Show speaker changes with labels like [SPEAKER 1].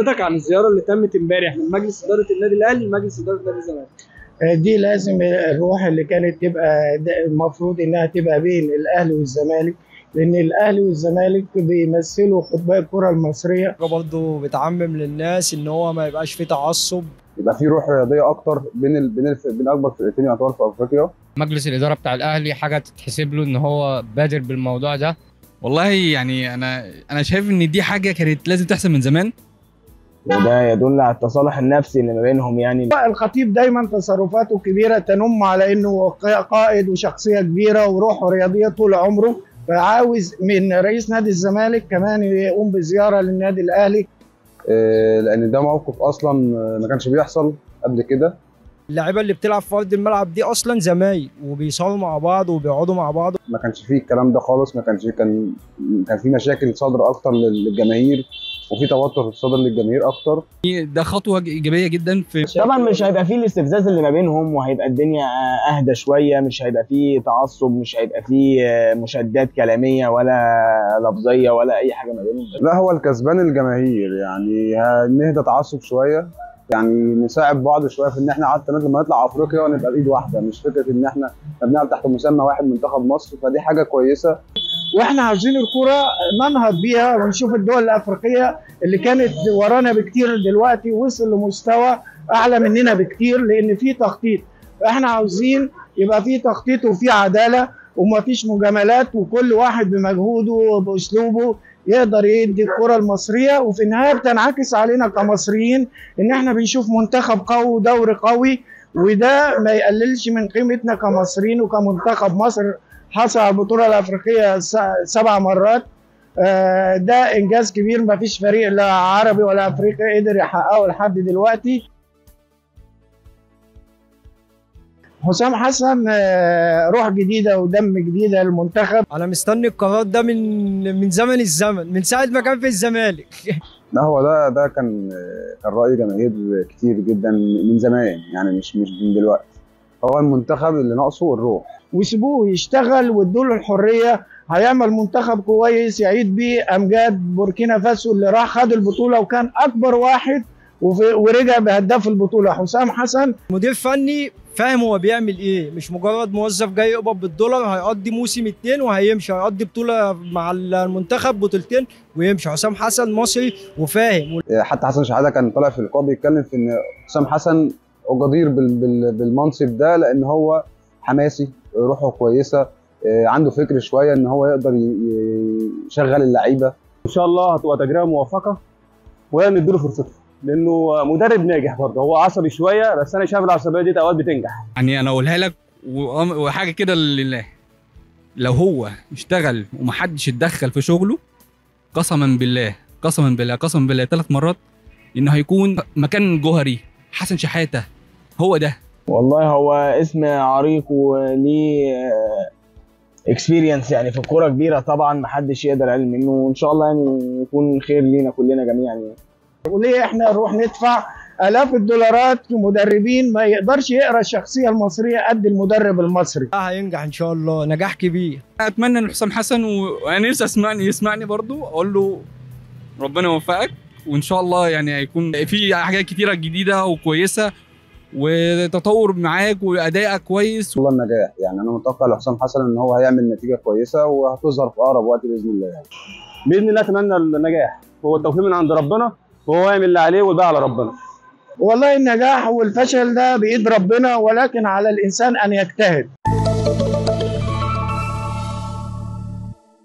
[SPEAKER 1] حضرتك عن الزياره اللي تمت امبارح من مجلس اداره النادي الاهلي لمجلس اداره نادي الزمالك
[SPEAKER 2] دي لازم الروح اللي كانت تبقى ده المفروض انها تبقى بين الاهلي والزمالك لان الاهلي والزمالك بيمثلوا قطبي الكره المصريه
[SPEAKER 3] برضه بتعمم للناس ان هو ما يبقاش فيه تعصب
[SPEAKER 4] يبقى في روح رياضيه اكتر بين ال... بين الف... بين اكبر فرقتين يعتبر في افريقيا
[SPEAKER 5] مجلس الاداره بتاع الاهلي حاجه تتحسب له ان هو بادر بالموضوع ده
[SPEAKER 6] والله يعني انا انا شايف ان دي حاجه كانت لازم تحصل من زمان
[SPEAKER 7] وده يدل على التصالح النفسي اللي ما بينهم يعني
[SPEAKER 2] الخطيب دايما تصرفاته كبيره تنم على انه قائد وشخصيه كبيره وروحه رياضيه طول عمره فعاوز من رئيس نادي الزمالك كمان يقوم بزياره للنادي الاهلي
[SPEAKER 4] آه، لان ده موقف اصلا ما كانش بيحصل قبل كده
[SPEAKER 3] اللعيبه اللي بتلعب في ارض الملعب دي اصلا زمايل وبيصاروا مع بعض وبيقعدوا مع بعض
[SPEAKER 4] ما كانش فيه الكلام ده خالص ما كانش كان كان في مشاكل صدر اكتر للجماهير وفي توتر صدر للجماهير اكتر
[SPEAKER 6] ده خطوه ايجابيه جدا في
[SPEAKER 7] طبعا مش هيبقى فيه الاستفزاز اللي ما بينهم وهيبقى الدنيا اهدى شويه مش هيبقى فيه تعصب مش هيبقى فيه مشادات كلاميه ولا لفظيه ولا اي حاجه ما بينهم
[SPEAKER 4] لا هو الكسبان الجماهير يعني نهدى تعصب شويه يعني نساعد بعض شويه في ان احنا حتى لما نطلع افريقيا ونبقى بايد واحده مش فكره ان احنا بنلعب تحت مسمى واحد منتخب مصر فدي حاجه كويسه
[SPEAKER 2] واحنا عاوزين الكره ننهض بيها ونشوف الدول الافريقيه اللي كانت ورانا بكتير دلوقتي وصل لمستوى اعلى مننا بكتير لان في تخطيط احنا عاوزين يبقى في تخطيط وفي عداله ومفيش مجاملات وكل واحد بمجهوده وباسلوبه يقدر يدي الكره المصريه وفي النهايه بتنعكس علينا كمصريين ان احنا بنشوف منتخب قوي ودوري قوي وده ما يقللش من قيمتنا كمصريين وكمنتخب مصر حصل على البطوله الافريقيه سبع مرات ده انجاز كبير ما فيش فريق لا عربي ولا افريقي قدر يحققه لحد دلوقتي حسام حسن روح جديده ودم جديده للمنتخب
[SPEAKER 3] انا مستني القرار ده من من زمن الزمن من ساعه ما كان في الزمالك
[SPEAKER 4] لا هو ده ده كان كان راي جماهير كتير جدا من زمان يعني مش مش من دلوقتي هو المنتخب اللي ناقصه الروح
[SPEAKER 2] ويسيبوه يشتغل وادوا له الحريه هيعمل منتخب كويس يعيد بيه امجاد بوركينا فاسو اللي راح خد البطوله وكان اكبر واحد ورجع بهداف البطوله حسام حسن
[SPEAKER 3] مدير فني فاهم هو بيعمل ايه مش مجرد موظف جاي يقبض بالدولار هيقضي موسم اتنين وهيمشي هيقضي بطوله مع المنتخب بطولتين ويمشي حسام حسن مصري وفاهم
[SPEAKER 4] حتى حسن شحاته كان طالع في اللقاء بيتكلم في ان حسام حسن جدير بالمنصب ده لان هو حماسي روحه كويسه عنده فكر شويه ان هو يقدر يشغل اللعيبه
[SPEAKER 8] ان شاء الله هتبقى تجربه موفقه ونديله فرصته لانه مدرب ناجح برضه هو عصبي شويه بس انا شايف العصبيه دي اوقات بتنجح
[SPEAKER 6] يعني انا اقولها لك وحاجه كده لله لو هو اشتغل ومحدش اتدخل في شغله قسما بالله قسما بالله قسما بالله ثلاث مرات انه هيكون مكان جوهري حسن شحاته هو ده
[SPEAKER 7] والله هو اسم عريق وليه اكسبيرينس يعني في الكوره كبيره طبعا محدش يقدر يقلل منه وان شاء الله يعني يكون خير لينا كلنا جميعا يعني
[SPEAKER 2] وليه احنا نروح ندفع الاف الدولارات في مدربين ما يقدرش يقرا الشخصيه المصريه قد المدرب المصري
[SPEAKER 3] هينجح ان شاء الله نجاح كبير
[SPEAKER 6] اتمنى ان حسام حسن وانا نفسي اسمعني يسمعني برضو اقول له ربنا يوفقك وان شاء الله يعني هيكون في حاجات كتيره جديده وكويسه وتطور معاك وادائك كويس
[SPEAKER 4] والله النجاح يعني انا متوقع لحسام حسن ان هو هيعمل نتيجه كويسه وهتظهر في اقرب وقت باذن الله يعني.
[SPEAKER 8] باذن الله اتمنى النجاح هو التوفيق من عند ربنا وهو يعمل اللي عليه والباقي على ربنا
[SPEAKER 2] والله النجاح والفشل ده بايد ربنا ولكن على الانسان ان يجتهد